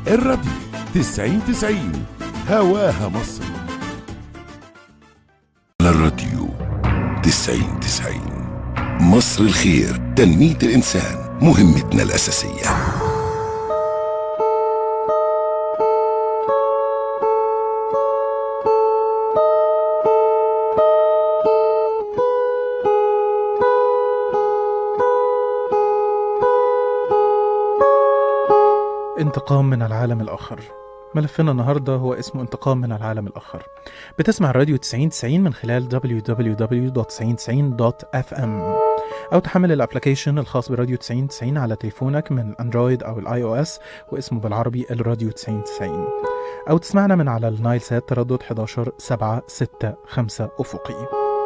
الراديو 90 90 هواها مصر على الراديو 90 90 مصر الخير تنمية الإنسان مهمتنا الأساسية انتقام من العالم الآخر ملفنا النهاردة هو اسمه انتقام من العالم الآخر بتسمع الراديو 9090 من خلال www.9090.fm أو تحمل الابلكيشن الخاص براديو 9090 على تليفونك من اندرويد أو الاي او اس واسمه بالعربي الراديو 9090 أو تسمعنا من على النايل سات تردد 11 7 6 5 أفقي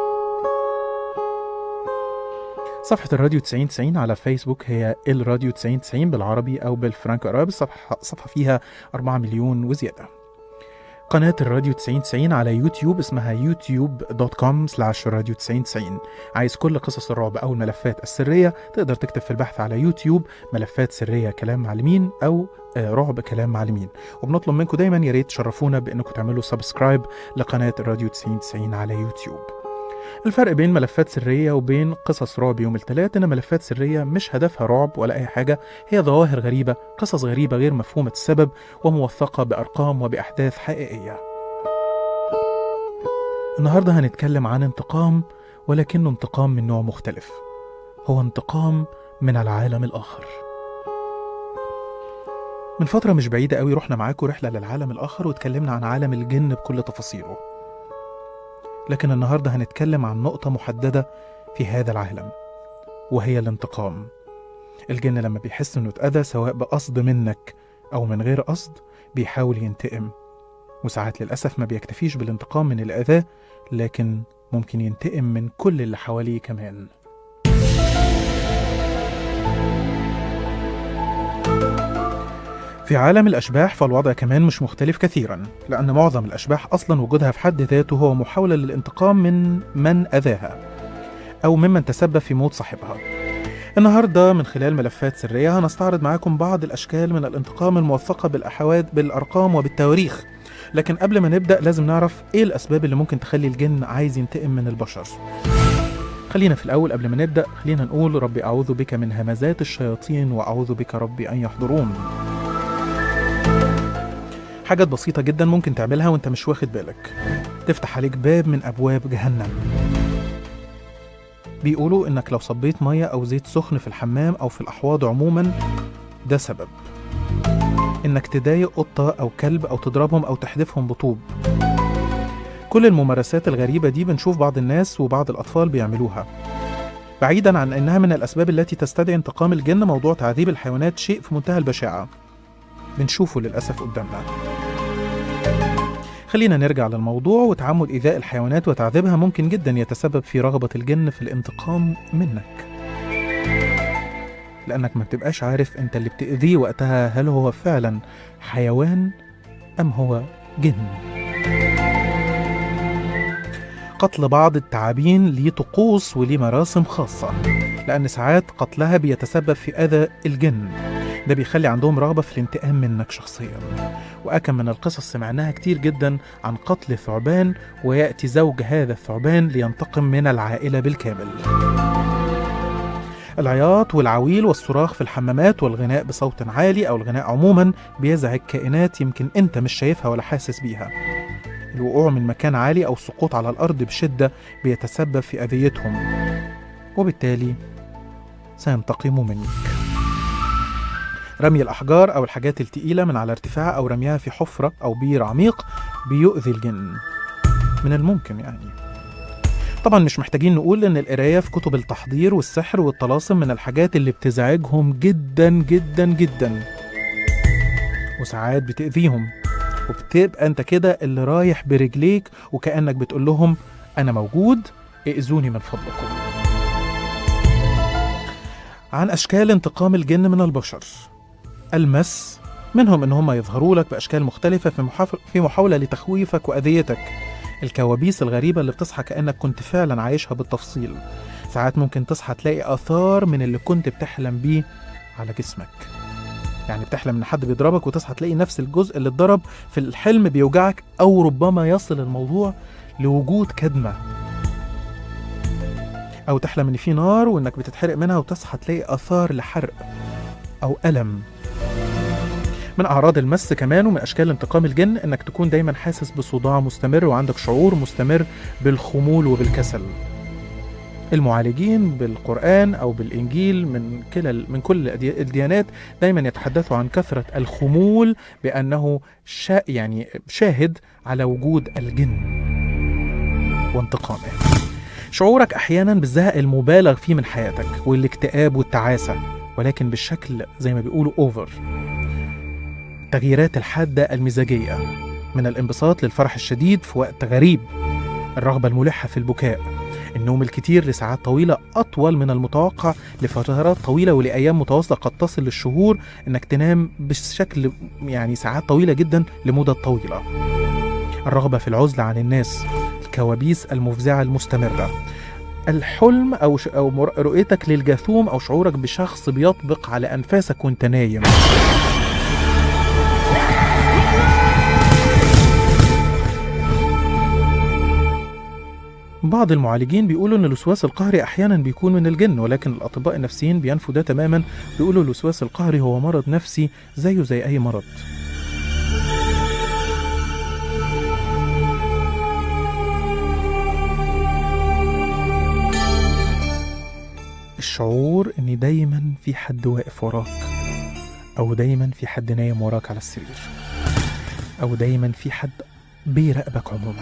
صفحة الراديو 9090 على فيسبوك هي الراديو 9090 بالعربي أو بالفرانكو أراب صفحة, صفحة فيها 4 مليون وزيادة قناة الراديو 9090 على يوتيوب اسمها يوتيوب دوت كوم سلاش راديو 9090 عايز كل قصص الرعب أو الملفات السرية تقدر تكتب في البحث على يوتيوب ملفات سرية كلام معلمين أو آه، رعب كلام معلمين وبنطلب منكم دايما يا ريت تشرفونا بانكم تعملوا سبسكرايب لقناة الراديو 9090 على يوتيوب الفرق بين ملفات سرية وبين قصص رعب يوم الثلاث إن ملفات سرية مش هدفها رعب ولا أي حاجة هي ظواهر غريبة قصص غريبة غير مفهومة السبب وموثقة بأرقام وبأحداث حقيقية النهاردة هنتكلم عن انتقام ولكنه انتقام من نوع مختلف هو انتقام من العالم الآخر من فترة مش بعيدة قوي رحنا معاكم رحلة للعالم الآخر واتكلمنا عن عالم الجن بكل تفاصيله لكن النهارده هنتكلم عن نقطة محددة في هذا العالم وهي الانتقام الجن لما بيحس انه اتأذى سواء بقصد منك أو من غير قصد بيحاول ينتقم وساعات للأسف ما بيكتفيش بالانتقام من الأذى لكن ممكن ينتقم من كل اللي حواليه كمان في عالم الأشباح فالوضع كمان مش مختلف كثيرا لأن معظم الأشباح أصلا وجودها في حد ذاته هو محاولة للانتقام من من أذاها أو ممن تسبب في موت صاحبها النهاردة من خلال ملفات سرية هنستعرض معاكم بعض الأشكال من الانتقام الموثقة بالأحواد بالأرقام وبالتواريخ لكن قبل ما نبدأ لازم نعرف إيه الأسباب اللي ممكن تخلي الجن عايز ينتقم من البشر خلينا في الأول قبل ما نبدأ خلينا نقول ربي أعوذ بك من همزات الشياطين وأعوذ بك ربي أن يحضرون حاجات بسيطة جدا ممكن تعملها وانت مش واخد بالك تفتح عليك باب من أبواب جهنم بيقولوا إنك لو صبيت مية أو زيت سخن في الحمام أو في الأحواض عموما ده سبب إنك تضايق قطة أو كلب أو تضربهم أو تحدفهم بطوب كل الممارسات الغريبة دي بنشوف بعض الناس وبعض الأطفال بيعملوها بعيدا عن إنها من الأسباب التي تستدعي انتقام الجن موضوع تعذيب الحيوانات شيء في منتهى البشاعة بنشوفه للأسف قدامنا خلينا نرجع للموضوع وتعمد إيذاء الحيوانات وتعذيبها ممكن جدا يتسبب في رغبة الجن في الانتقام منك لأنك ما بتبقاش عارف أنت اللي بتأذيه وقتها هل هو فعلا حيوان أم هو جن قتل بعض التعابين ليه طقوس وليه مراسم خاصة لأن ساعات قتلها بيتسبب في أذى الجن ده بيخلي عندهم رغبة في الانتقام منك شخصيا وأكم من القصص سمعناها كتير جدا عن قتل ثعبان ويأتي زوج هذا الثعبان لينتقم من العائلة بالكامل العياط والعويل والصراخ في الحمامات والغناء بصوت عالي أو الغناء عموما بيزعج كائنات يمكن أنت مش شايفها ولا حاسس بيها الوقوع من مكان عالي أو السقوط على الأرض بشدة بيتسبب في أذيتهم وبالتالي سينتقم منك رمي الأحجار أو الحاجات التقيلة من على ارتفاع أو رميها في حفرة أو بير عميق بيؤذي الجن من الممكن يعني طبعا مش محتاجين نقول ان القرايه في كتب التحضير والسحر والطلاسم من الحاجات اللي بتزعجهم جدا جدا جدا وساعات بتأذيهم وبتبقى انت كده اللي رايح برجليك وكأنك بتقول لهم انا موجود ائذوني من فضلكم عن اشكال انتقام الجن من البشر المس منهم ان هم يظهروا لك باشكال مختلفه في محاف- في محاوله لتخويفك واذيتك الكوابيس الغريبه اللي بتصحى كانك كنت فعلا عايشها بالتفصيل ساعات ممكن تصحى تلاقي اثار من اللي كنت بتحلم بيه على جسمك يعني بتحلم ان حد بيضربك وتصحى تلاقي نفس الجزء اللي اتضرب في الحلم بيوجعك او ربما يصل الموضوع لوجود كدمه او تحلم ان في نار وانك بتتحرق منها وتصحى تلاقي اثار لحرق او الم من اعراض المس كمان ومن اشكال انتقام الجن انك تكون دايما حاسس بصداع مستمر وعندك شعور مستمر بالخمول وبالكسل المعالجين بالقرآن أو بالإنجيل من كلا من كل الأدي- الديانات دايما يتحدثوا عن كثرة الخمول بأنه شا يعني شاهد على وجود الجن وانتقامه شعورك أحيانا بالزهق المبالغ فيه من حياتك والاكتئاب والتعاسة ولكن بالشكل زي ما بيقولوا أوفر التغييرات الحادة المزاجية من الانبساط للفرح الشديد في وقت غريب الرغبة الملحة في البكاء النوم الكتير لساعات طويلة أطول من المتوقع لفترات طويلة ولأيام متواصلة قد تصل للشهور إنك تنام بشكل يعني ساعات طويلة جدا لمدة طويلة الرغبة في العزلة عن الناس الكوابيس المفزعة المستمرة الحلم أو ش... أو مر- رؤيتك للجاثوم أو شعورك بشخص بيطبق على أنفاسك وأنت نايم بعض المعالجين بيقولوا ان الوسواس القهري احيانا بيكون من الجن ولكن الاطباء النفسيين بينفوا ده تماما بيقولوا الوسواس القهري هو مرض نفسي زيه زي اي مرض الشعور ان دايما في حد واقف وراك او دايما في حد نايم وراك على السرير او دايما في حد بيراقبك عموما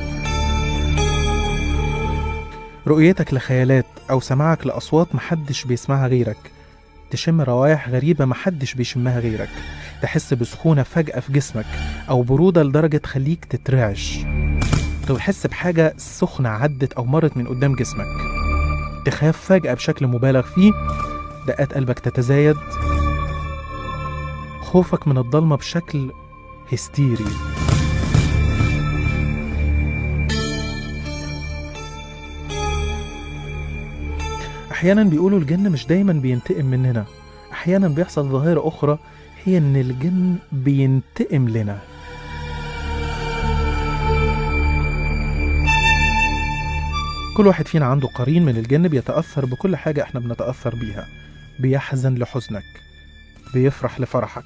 رؤيتك لخيالات أو سماعك لأصوات محدش بيسمعها غيرك تشم روائح غريبة محدش بيشمها غيرك تحس بسخونة فجأة في جسمك أو برودة لدرجة تخليك تترعش تحس بحاجة سخنة عدت أو مرت من قدام جسمك تخاف فجأة بشكل مبالغ فيه دقات قلبك تتزايد خوفك من الضلمة بشكل هستيري احيانا بيقولوا الجن مش دايما بينتقم مننا احيانا بيحصل ظاهره اخرى هي ان الجن بينتقم لنا كل واحد فينا عنده قرين من الجن بيتاثر بكل حاجه احنا بنتاثر بيها بيحزن لحزنك بيفرح لفرحك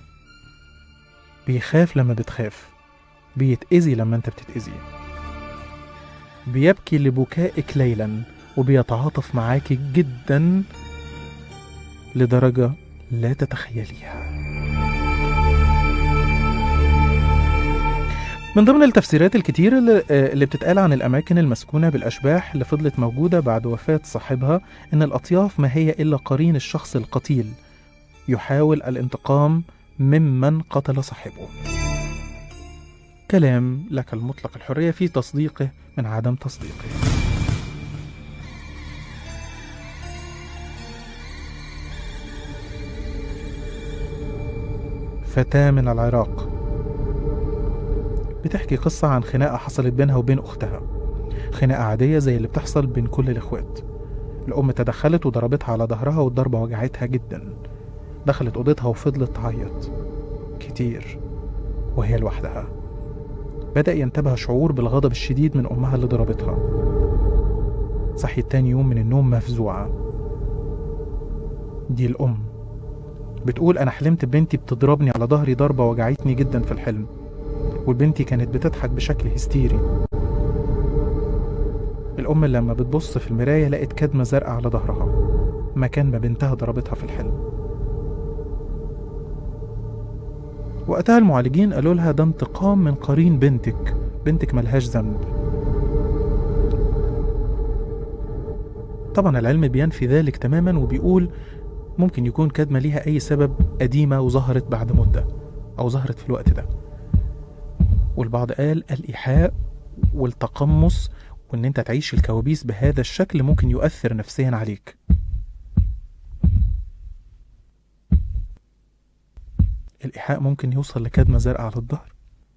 بيخاف لما بتخاف بيتأذي لما انت بتتأذي بيبكي لبكائك ليلا وبيتعاطف معاك جدا لدرجة لا تتخيليها من ضمن التفسيرات الكتير اللي, آه، اللي بتتقال عن الأماكن المسكونة بالأشباح اللي فضلت موجودة بعد وفاة صاحبها إن الأطياف ما هي إلا قرين الشخص القتيل يحاول الانتقام ممن قتل صاحبه كلام لك المطلق الحرية في تصديقه من عدم تصديقه فتاة من العراق بتحكي قصة عن خناقة حصلت بينها وبين أختها خناقة عادية زي اللي بتحصل بين كل الإخوات الأم تدخلت وضربتها على ظهرها والضربة وجعتها جدا دخلت أوضتها وفضلت تعيط كتير وهي لوحدها بدأ ينتابها شعور بالغضب الشديد من أمها اللي ضربتها صحيت تاني يوم من النوم مفزوعة دي الأم بتقول أنا حلمت ببنتي بتضربني على ظهري ضربة وجعتني جدا في الحلم وبنتي كانت بتضحك بشكل هستيري الأم لما بتبص في المراية لقت كدمة زرقاء على ظهرها مكان ما بنتها ضربتها في الحلم وقتها المعالجين قالوا لها ده انتقام من قرين بنتك بنتك ملهاش ذنب طبعا العلم بينفي ذلك تماما وبيقول ممكن يكون كدمة ليها أي سبب قديمة وظهرت بعد مدة أو ظهرت في الوقت ده والبعض قال الإيحاء والتقمص وإن أنت تعيش الكوابيس بهذا الشكل ممكن يؤثر نفسيا عليك الإيحاء ممكن يوصل لكدمة زرقاء على الظهر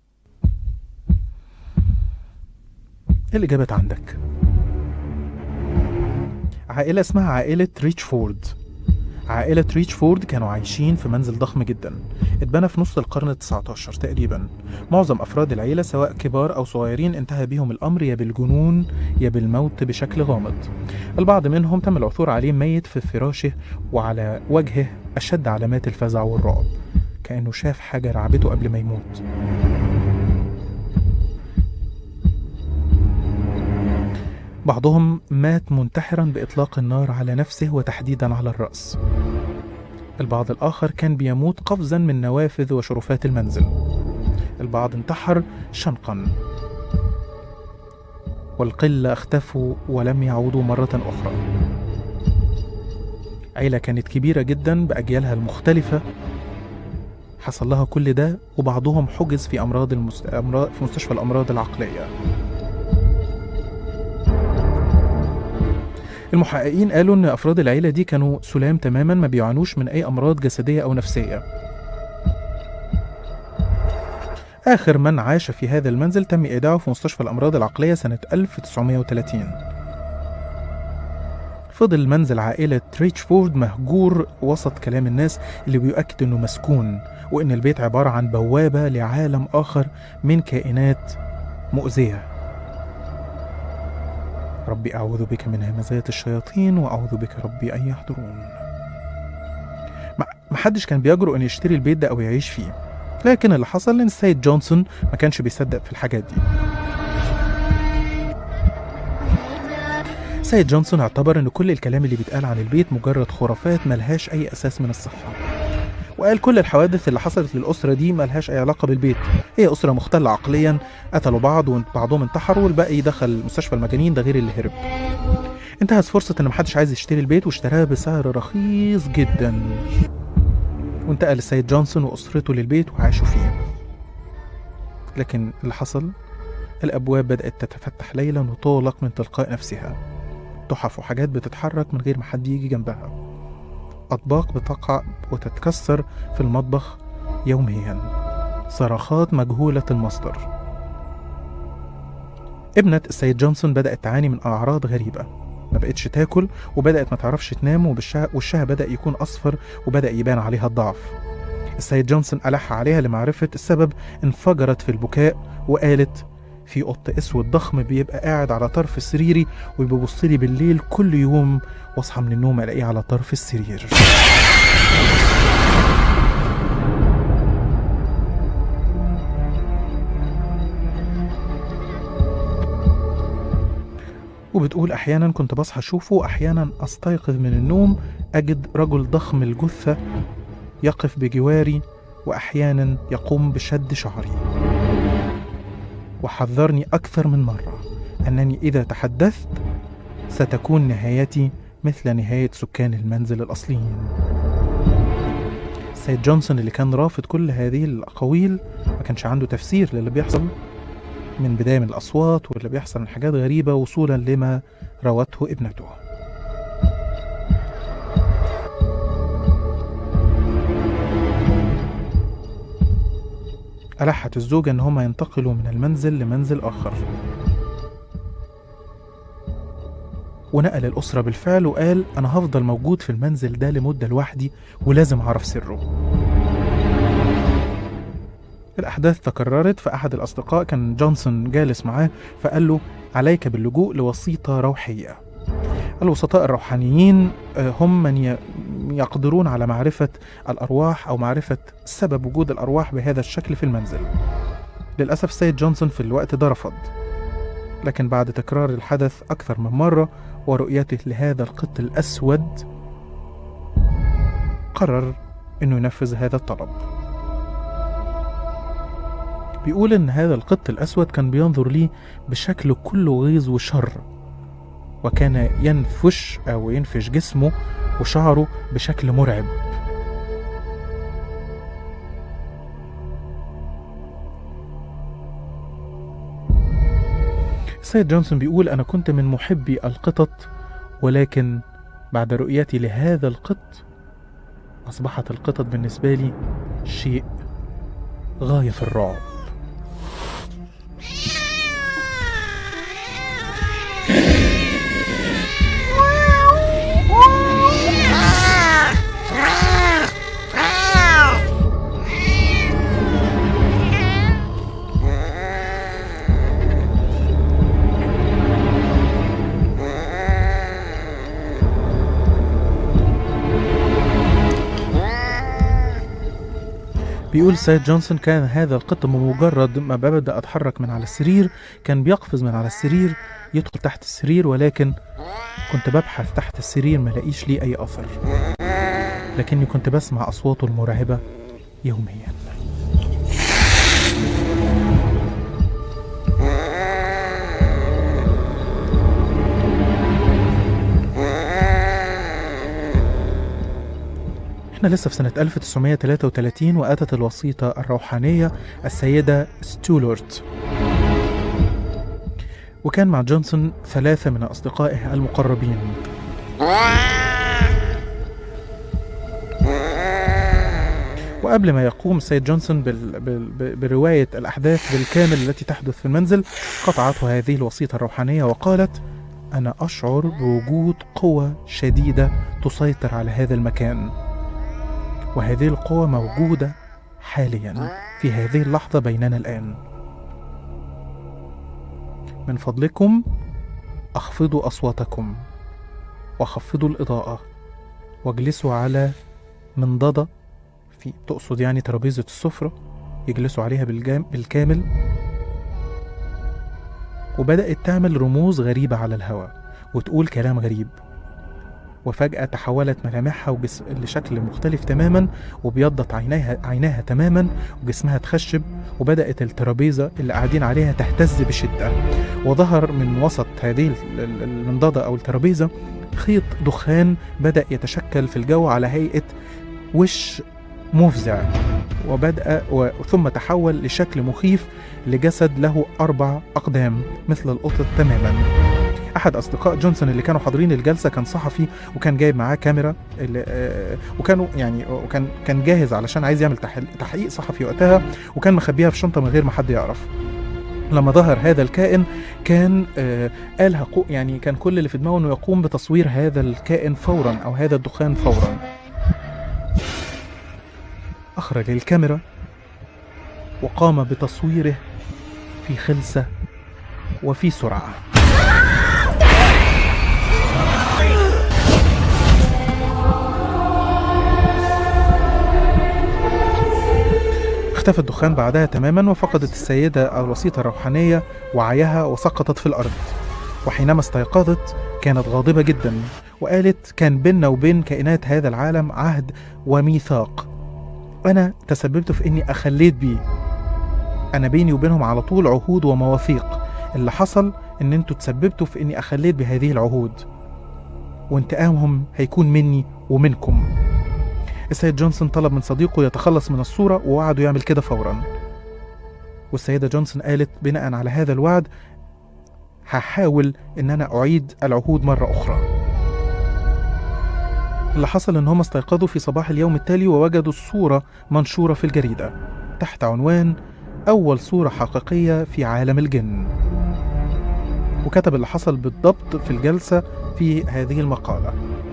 الإجابة عندك عائلة اسمها عائلة ريتشفورد عائلة ريتشفورد كانوا عايشين في منزل ضخم جدا اتبنى في نص القرن التسعة عشر تقريبا معظم أفراد العيلة سواء كبار أو صغيرين انتهى بهم الأمر يا بالجنون يا بالموت بشكل غامض البعض منهم تم العثور عليه ميت في فراشه وعلى وجهه أشد علامات الفزع والرعب كأنه شاف حاجة رعبته قبل ما يموت بعضهم مات منتحرا بإطلاق النار على نفسه وتحديدا على الرأس البعض الآخر كان بيموت قفزا من نوافذ وشرفات المنزل البعض انتحر شنقا والقلة اختفوا ولم يعودوا مرة أخرى عيلة كانت كبيرة جدا بأجيالها المختلفة حصل لها كل ده وبعضهم حجز في أمراض, المست... أمراض في مستشفى الأمراض العقلية المحققين قالوا ان افراد العيله دي كانوا سلام تماما ما بيعانوش من اي امراض جسديه او نفسيه اخر من عاش في هذا المنزل تم ايداعه في مستشفى الامراض العقليه سنه 1930 فضل منزل عائلة ريتشفورد مهجور وسط كلام الناس اللي بيؤكد انه مسكون وان البيت عبارة عن بوابة لعالم اخر من كائنات مؤذية ربي أعوذ بك من همزات الشياطين وأعوذ بك ربي أن يحضرون ما- محدش كان بيجرؤ أن يشتري البيت ده أو يعيش فيه لكن اللي حصل إن السيد جونسون ما كانش بيصدق في الحاجات دي سيد جونسون اعتبر ان كل الكلام اللي بيتقال عن البيت مجرد خرافات ملهاش اي اساس من الصحه وقال كل الحوادث اللي حصلت للأسرة دي ملهاش أي علاقة بالبيت هي أسرة مختلة عقليا قتلوا بعض وبعضهم انتحروا والباقي دخل مستشفى المجانين ده غير اللي هرب انتهز فرصة إن محدش عايز يشتري البيت واشتراها بسعر رخيص جدا وانتقل السيد جونسون وأسرته للبيت وعاشوا فيه لكن اللي حصل الأبواب بدأت تتفتح ليلا وتغلق من تلقاء نفسها تحف وحاجات بتتحرك من غير ما حد يجي جنبها أطباق بتقع وتتكسر في المطبخ يوميا صرخات مجهولة المصدر ابنة السيد جونسون بدأت تعاني من أعراض غريبة ما بقتش تاكل وبدأت ما تعرفش تنام وبالشها وشها بدأ يكون أصفر وبدأ يبان عليها الضعف السيد جونسون ألح عليها لمعرفة السبب انفجرت في البكاء وقالت في قط اسود ضخم بيبقى قاعد على طرف سريري وبيبص لي بالليل كل يوم واصحى من النوم الاقيه على طرف السرير وبتقول احيانا كنت بصحى اشوفه واحيانا استيقظ من النوم اجد رجل ضخم الجثه يقف بجواري واحيانا يقوم بشد شعري وحذرني اكثر من مره انني اذا تحدثت ستكون نهايتي مثل نهايه سكان المنزل الاصليين السيد جونسون اللي كان رافض كل هذه الاقاويل ما كانش عنده تفسير للي بيحصل من بدايه من الاصوات واللي بيحصل من حاجات غريبه وصولا لما روته ابنته ألحت الزوجة إن هما ينتقلوا من المنزل لمنزل آخر ونقل الأسرة بالفعل وقال أنا هفضل موجود في المنزل ده لمدة لوحدي ولازم أعرف سره الأحداث تكررت فأحد الأصدقاء كان جونسون جالس معاه فقال له عليك باللجوء لوسيطة روحية الوسطاء الروحانيين آه، هم من ي- يقدرون على معرفة الأرواح أو معرفة سبب وجود الأرواح بهذا الشكل في المنزل للأسف السيد جونسون في الوقت ده رفض لكن بعد تكرار الحدث أكثر من مرة ورؤيته لهذا القط الأسود قرر أنه ينفذ هذا الطلب بيقول إن هذا القط الأسود كان بينظر ليه بشكل كله غيظ وشر وكان ينفش أو ينفش جسمه وشعره بشكل مرعب السيد جونسون بيقول أنا كنت من محبي القطط ولكن بعد رؤيتي لهذا القط أصبحت القطط بالنسبة لي شيء غاية في الرعب بيقول سيد جونسون كان هذا القط بمجرد ما ببدأ أتحرك من على السرير كان بيقفز من على السرير يدخل تحت السرير ولكن كنت ببحث تحت السرير ما لاقيش ليه أي أثر لكني كنت بسمع أصواته المرعبة يوميا احنا لسه في سنة 1933 وأتت الوسيطة الروحانية السيدة ستولورت وكان مع جونسون ثلاثة من أصدقائه المقربين وقبل ما يقوم السيد جونسون بال... بال... ب- برواية الأحداث بالكامل التي تحدث في المنزل قطعته هذه الوسيطة الروحانية وقالت أنا أشعر بوجود قوة شديدة تسيطر على هذا المكان وهذه القوة موجودة حاليا في هذه اللحظة بيننا الآن من فضلكم أخفضوا أصواتكم وخفضوا الإضاءة واجلسوا على منضدة في تقصد يعني ترابيزة السفرة يجلسوا عليها بالجام بالكامل وبدأت تعمل رموز غريبة على الهواء وتقول كلام غريب وفجأة تحولت ملامحها وجس... لشكل مختلف تماما وبيضت عينيها عيناها تماما وجسمها تخشب وبدأت الترابيزة اللي قاعدين عليها تهتز بشدة وظهر من وسط هذه ال- ال- المنضدة أو الترابيزة خيط دخان بدأ يتشكل في الجو على هيئة وش مفزع وبدأ و... ثم تحول لشكل مخيف لجسد له أربع أقدام مثل القطط تماما احد اصدقاء جونسون اللي كانوا حاضرين الجلسه كان صحفي وكان جايب معاه كاميرا اللي آه، وكانوا يعني وكان كان جاهز علشان عايز يعمل تحل- تحقيق صحفي وقتها وكان مخبيها في شنطه من غير ما حد يعرف لما ظهر هذا الكائن كان آه قال هقو يعني كان كل اللي في دماغه انه يقوم بتصوير هذا الكائن فورا او هذا الدخان فورا اخرج الكاميرا وقام بتصويره في خلسه وفي سرعه اختفى الدخان بعدها تماما وفقدت السيدة الوسيطة الروحانية وعيها وسقطت في الأرض وحينما استيقظت كانت غاضبة جدا وقالت كان بيننا وبين كائنات هذا العالم عهد وميثاق أنا تسببت في إني أخليت بيه أنا بيني وبينهم على طول عهود ومواثيق اللي حصل إن أنتوا تسببتوا في إني أخليت بهذه العهود وانتقامهم هيكون مني ومنكم السيد جونسون طلب من صديقه يتخلص من الصورة ووعده يعمل كده فورا والسيدة جونسون قالت بناء على هذا الوعد هحاول ان انا اعيد العهود مرة اخرى اللي حصل ان هم استيقظوا في صباح اليوم التالي ووجدوا الصورة منشورة في الجريدة تحت عنوان اول صورة حقيقية في عالم الجن وكتب اللي حصل بالضبط في الجلسة في هذه المقالة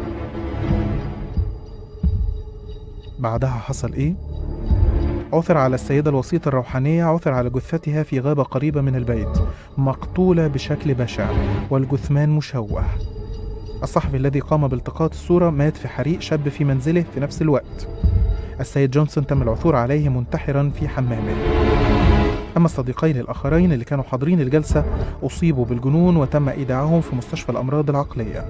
بعدها حصل ايه؟ عثر على السيدة الوسيطة الروحانية عثر على جثتها في غابة قريبة من البيت مقتولة بشكل بشع والجثمان مشوه الصحفي الذي قام بالتقاط الصورة مات في حريق شاب في منزله في نفس الوقت السيد جونسون تم العثور عليه منتحرا في حمامه أما الصديقين الآخرين اللي كانوا حاضرين الجلسة أصيبوا بالجنون وتم إيداعهم في مستشفى الأمراض العقلية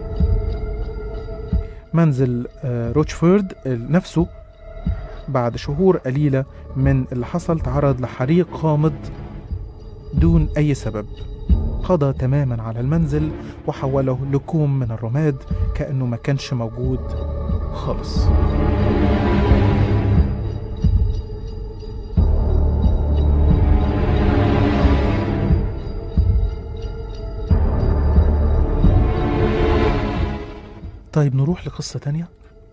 منزل آه، روتشفورد نفسه بعد شهور قليلة من اللي حصل تعرض لحريق غامض دون أي سبب قضى تماما على المنزل وحوله لكوم من الرماد كأنه ما كانش موجود خالص طيب نروح لقصة تانية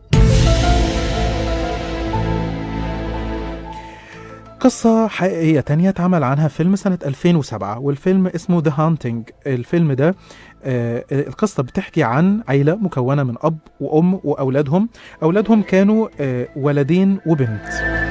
قصة حقيقية تانية اتعمل عنها فيلم سنة 2007 والفيلم اسمه ذا هانتنج الفيلم ده آه القصة بتحكي عن عيلة مكونة من أب وأم وأولادهم أولادهم كانوا آه ولدين وبنت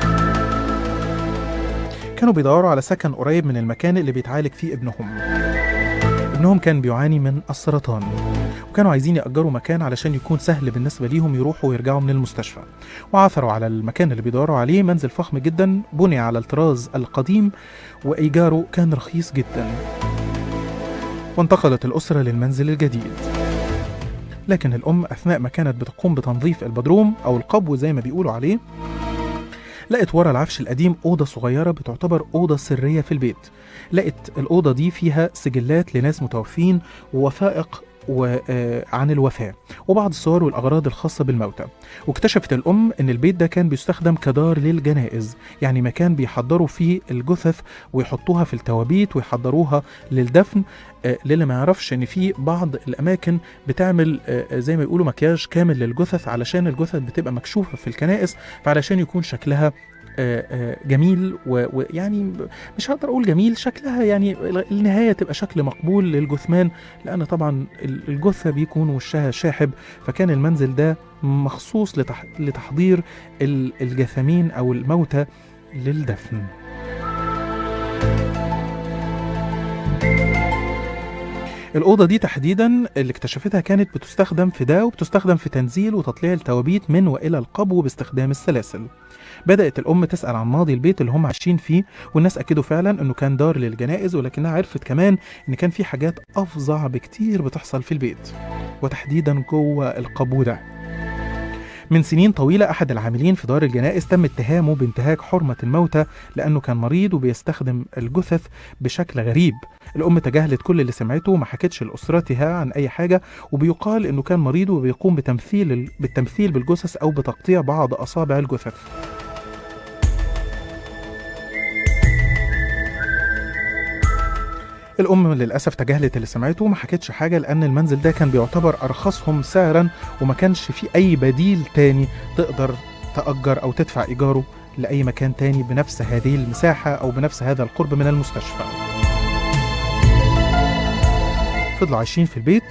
كانوا بيدوروا على سكن قريب من المكان اللي بيتعالج فيه ابنهم ابنهم كان بيعاني من السرطان وكانوا عايزين يأجروا مكان علشان يكون سهل بالنسبة ليهم يروحوا ويرجعوا من المستشفى وعثروا على المكان اللي بيدوروا عليه منزل فخم جدا بني على الطراز القديم وإيجاره كان رخيص جدا وانتقلت الأسرة للمنزل الجديد لكن الأم أثناء ما كانت بتقوم بتنظيف البدروم أو القبو زي ما بيقولوا عليه لقت ورا العفش القديم أوضة صغيرة بتعتبر أوضة سرية في البيت لقت الأوضة دي فيها سجلات لناس متوفين ووثائق وعن الوفاة وبعض الصور والأغراض الخاصة بالموتى واكتشفت الأم أن البيت ده كان بيستخدم كدار للجنائز يعني مكان بيحضروا فيه الجثث ويحطوها في التوابيت ويحضروها للدفن آه، للي ما يعرفش ان في بعض الاماكن بتعمل آه، زي ما يقولوا مكياج كامل للجثث علشان الجثث بتبقى مكشوفه في الكنائس فعلشان يكون شكلها آه، آه، جميل و- ويعني مش هقدر اقول جميل شكلها يعني النهايه تبقى شكل مقبول للجثمان لان طبعا ال- الجثه بيكون وشها شاحب فكان المنزل ده مخصوص لتح- لتحضير ال- الجثامين او الموتى للدفن الأوضة دي تحديدا اللي اكتشفتها كانت بتستخدم في ده وبتستخدم في تنزيل وتطليع التوابيت من وإلى القبو باستخدام السلاسل بدأت الأم تسأل عن ماضي البيت اللي هم عايشين فيه والناس أكدوا فعلا إنه كان دار للجنائز ولكنها عرفت كمان إن كان في حاجات أفظع بكتير بتحصل في البيت وتحديدا جوه القبو ده من سنين طويلة أحد العاملين في دار الجنائز تم اتهامه بانتهاك حرمة الموتى لأنه كان مريض وبيستخدم الجثث بشكل غريب الأم تجاهلت كل اللي سمعته وما حكتش لأسرتها عن أي حاجة وبيقال إنه كان مريض وبيقوم بتمثيل بالتمثيل بالجثث أو بتقطيع بعض أصابع الجثث الأم للأسف تجاهلت اللي سمعته وما حكتش حاجة لأن المنزل ده كان بيعتبر أرخصهم سعرا وما كانش فيه أي بديل تاني تقدر تأجر أو تدفع إيجاره لأي مكان تاني بنفس هذه المساحة أو بنفس هذا القرب من المستشفى فضلوا عايشين في البيت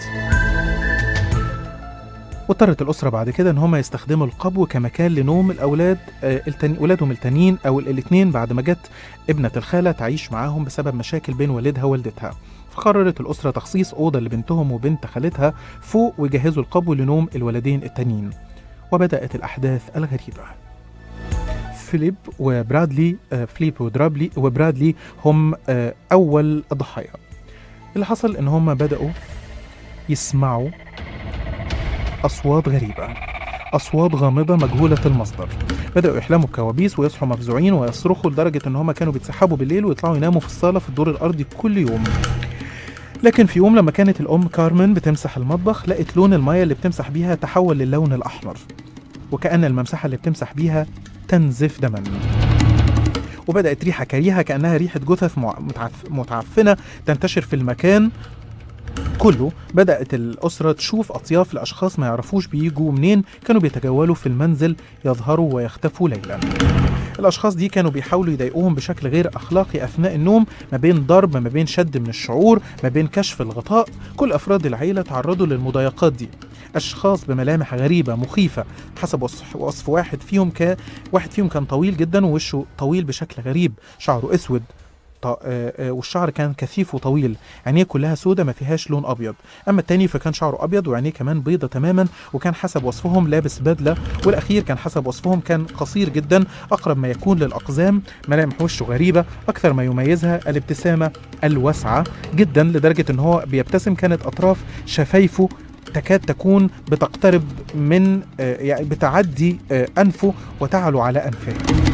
واضطرت الأسرة بعد كده إن هم يستخدموا القبو كمكان لنوم الأولاد آه، التاني ولادهم التانيين أو الاثنين بعد ما جت ابنة الخالة تعيش معاهم بسبب مشاكل بين والدها ووالدتها فقررت الأسرة تخصيص أوضة لبنتهم وبنت خالتها فوق ويجهزوا القبو لنوم الولدين التانيين وبدأت الأحداث الغريبة فيليب وبرادلي آه، فيليب ودرابلي وبرادلي هم آه، أول الضحايا اللي حصل إن هم بدأوا يسمعوا أصوات غريبة أصوات غامضة مجهولة المصدر بدأوا يحلموا بكوابيس ويصحوا مفزوعين ويصرخوا لدرجة إن هما كانوا بيتسحبوا بالليل ويطلعوا يناموا في الصالة في الدور الأرضي كل يوم لكن في يوم لما كانت الأم كارمن بتمسح المطبخ لقت لون المية اللي بتمسح بيها تحول للون الأحمر وكأن الممسحة اللي بتمسح بيها تنزف دما وبدأت ريحة كريهة كأنها ريحة جثث مع- متعف- متعفنة تنتشر في المكان كله بدأت الأسرة تشوف أطياف لأشخاص ما يعرفوش بيجوا منين كانوا بيتجولوا في المنزل يظهروا ويختفوا ليلا الأشخاص دي كانوا بيحاولوا يضايقوهم بشكل غير أخلاقي أثناء النوم ما بين ضرب ما بين شد من الشعور ما بين كشف الغطاء كل أفراد العيلة تعرضوا للمضايقات دي أشخاص بملامح غريبة مخيفة حسب وصف, وصف واحد فيهم كان واحد فيهم كان طويل جدا ووشه طويل بشكل غريب شعره أسود ط- آه، آه، والشعر كان كثيف وطويل عينيه كلها سودة ما فيهاش لون ابيض اما التاني فكان شعره ابيض وعينيه كمان بيضة تماما وكان حسب وصفهم لابس بدلة والاخير كان حسب وصفهم كان قصير جدا اقرب ما يكون للاقزام ملامح وشه غريبة اكثر ما يميزها الابتسامة الواسعة جدا لدرجة ان هو بيبتسم كانت اطراف شفايفه تكاد تكون بتقترب من آه، يعني بتعدي آه، انفه وتعلو على انفه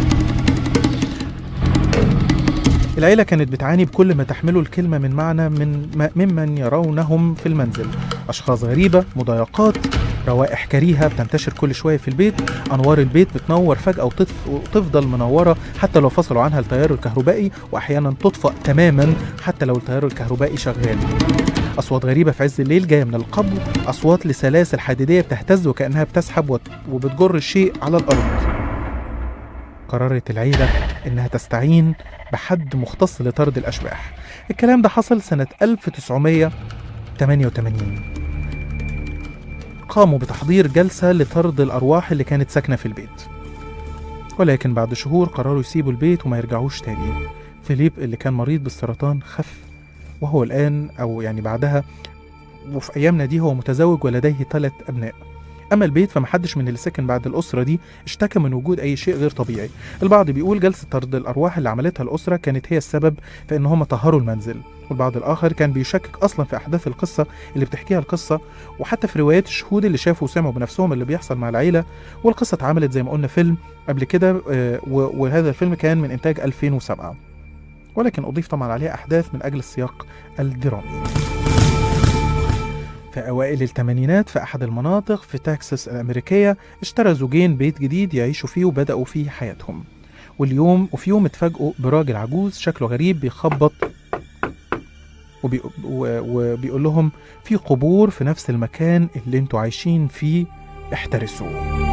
العيلة كانت بتعاني بكل ما تحمله الكلمة من معنى من ما ممن يرونهم في المنزل أشخاص غريبة مضايقات روائح كريهة بتنتشر كل شوية في البيت أنوار البيت بتنور فجأة وتطف- وتفضل منورة حتى لو فصلوا عنها التيار الكهربائي وأحيانا تطفأ تماما حتى لو التيار الكهربائي شغال أصوات غريبة في عز الليل جاية من القبو أصوات لسلاسل حديدية بتهتز وكأنها بتسحب وت- وبتجر الشيء على الأرض قررت العيلة إنها تستعين بحد مختص لطرد الأشباح الكلام ده حصل سنة 1988 قاموا بتحضير جلسة لطرد الأرواح اللي كانت ساكنة في البيت ولكن بعد شهور قرروا يسيبوا البيت وما يرجعوش تاني فيليب اللي كان مريض بالسرطان خف وهو الآن أو يعني بعدها وفي أيامنا دي هو متزوج ولديه ثلاث أبناء أما البيت فمحدش من اللي سكن بعد الأسرة دي اشتكى من وجود أي شيء غير طبيعي البعض بيقول جلسة طرد الأرواح اللي عملتها الأسرة كانت هي السبب في إن هم طهروا المنزل والبعض الآخر كان بيشكك أصلا في أحداث القصة اللي بتحكيها القصة وحتى في روايات الشهود اللي شافوا وسمعوا بنفسهم اللي بيحصل مع العيلة والقصة اتعملت زي ما قلنا فيلم قبل كده آه، و- وهذا الفيلم كان من إنتاج 2007 ولكن أضيف طبعا عليه أحداث من أجل السياق الدرامي في أوائل الثمانينات في أحد المناطق في تكساس الأمريكية اشترى زوجين بيت جديد يعيشوا فيه وبدأوا فيه حياتهم واليوم وفي يوم اتفاجئوا براجل عجوز شكله غريب بيخبط وبي... و... وبيقول لهم في قبور في نفس المكان اللي انتوا عايشين فيه احترسوا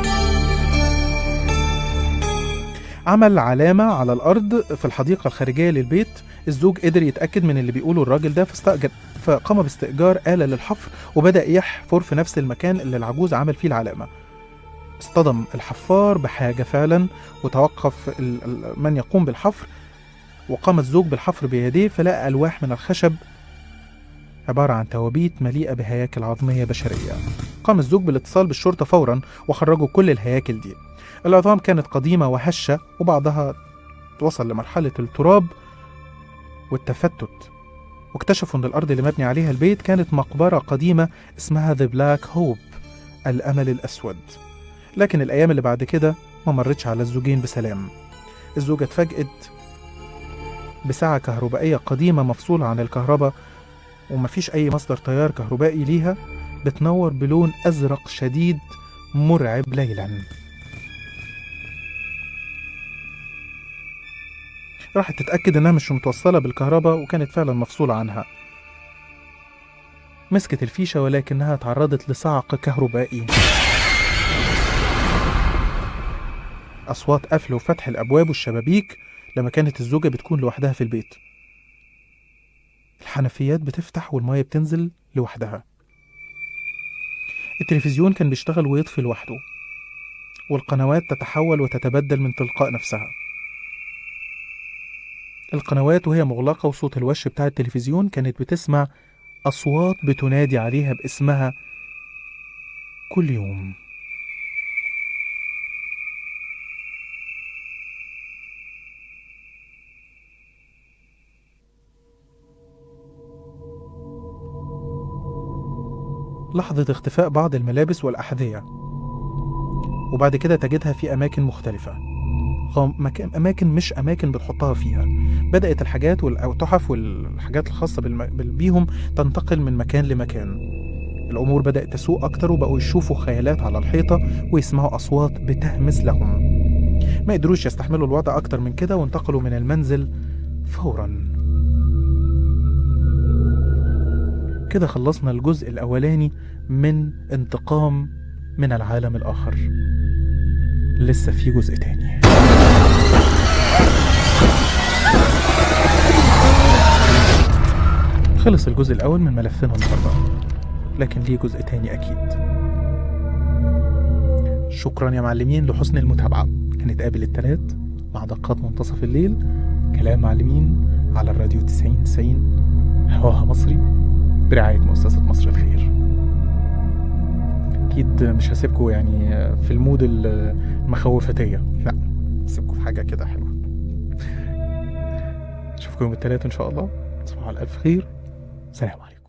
عمل علامة على الأرض في الحديقة الخارجية للبيت الزوج قدر يتأكد من اللي بيقوله الراجل ده فاستأجر فقام باستئجار آلة للحفر وبدأ يحفر في نفس المكان اللي العجوز عمل فيه العلامة اصطدم الحفار بحاجة فعلا وتوقف ال- ال- من يقوم بالحفر وقام الزوج بالحفر بيديه فلقى ألواح من الخشب عبارة عن توابيت مليئة بهياكل عظمية بشرية قام الزوج بالاتصال بالشرطة فورا وخرجوا كل الهياكل دي العظام كانت قديمة وهشة وبعضها وصل لمرحلة التراب والتفتت واكتشفوا أن الأرض اللي مبني عليها البيت كانت مقبرة قديمة اسمها ذا بلاك هوب الأمل الأسود لكن الأيام اللي بعد كده ما مرتش على الزوجين بسلام الزوجة اتفاجئت بساعة كهربائية قديمة مفصولة عن الكهرباء ومفيش أي مصدر تيار كهربائي ليها بتنور بلون أزرق شديد مرعب ليلا راحت تتأكد إنها مش متوصلة بالكهرباء وكانت فعلا مفصولة عنها مسكت الفيشة ولكنها تعرضت لصعق كهربائي أصوات قفل وفتح الأبواب والشبابيك لما كانت الزوجة بتكون لوحدها في البيت الحنفيات بتفتح والمية بتنزل لوحدها التلفزيون كان بيشتغل ويطفي لوحده والقنوات تتحول وتتبدل من تلقاء نفسها القنوات وهي مغلقة وصوت الوش بتاع التلفزيون كانت بتسمع أصوات بتنادي عليها باسمها كل يوم لحظة اختفاء بعض الملابس والأحذية وبعد كده تجدها في أماكن مختلفة غام- مكان أماكن مش أماكن بتحطها فيها بدأت الحاجات والتحف والحاجات الخاصة بالم- بال- بيهم تنتقل من مكان لمكان الأمور بدأت تسوء أكتر وبقوا يشوفوا خيالات على الحيطة ويسمعوا أصوات بتهمس لهم ما قدروش يستحملوا الوضع أكتر من كده وانتقلوا من المنزل فورا كده خلصنا الجزء الأولاني من انتقام من العالم الآخر لسه في جزء تاني خلص الجزء الأول من ملفنا النهاردة لكن ليه جزء تاني أكيد شكرا يا معلمين لحسن المتابعة هنتقابل التلات مع دقات منتصف الليل كلام معلمين على الراديو 90 90 هواها مصري برعاية مؤسسة مصر الخير أكيد مش هسيبكم يعني في المود المخوفتية لا هسيبكم في حاجة كده حلوة أشوفكم يوم التلات إن شاء الله تصبحوا على ألف خير سلام عليكم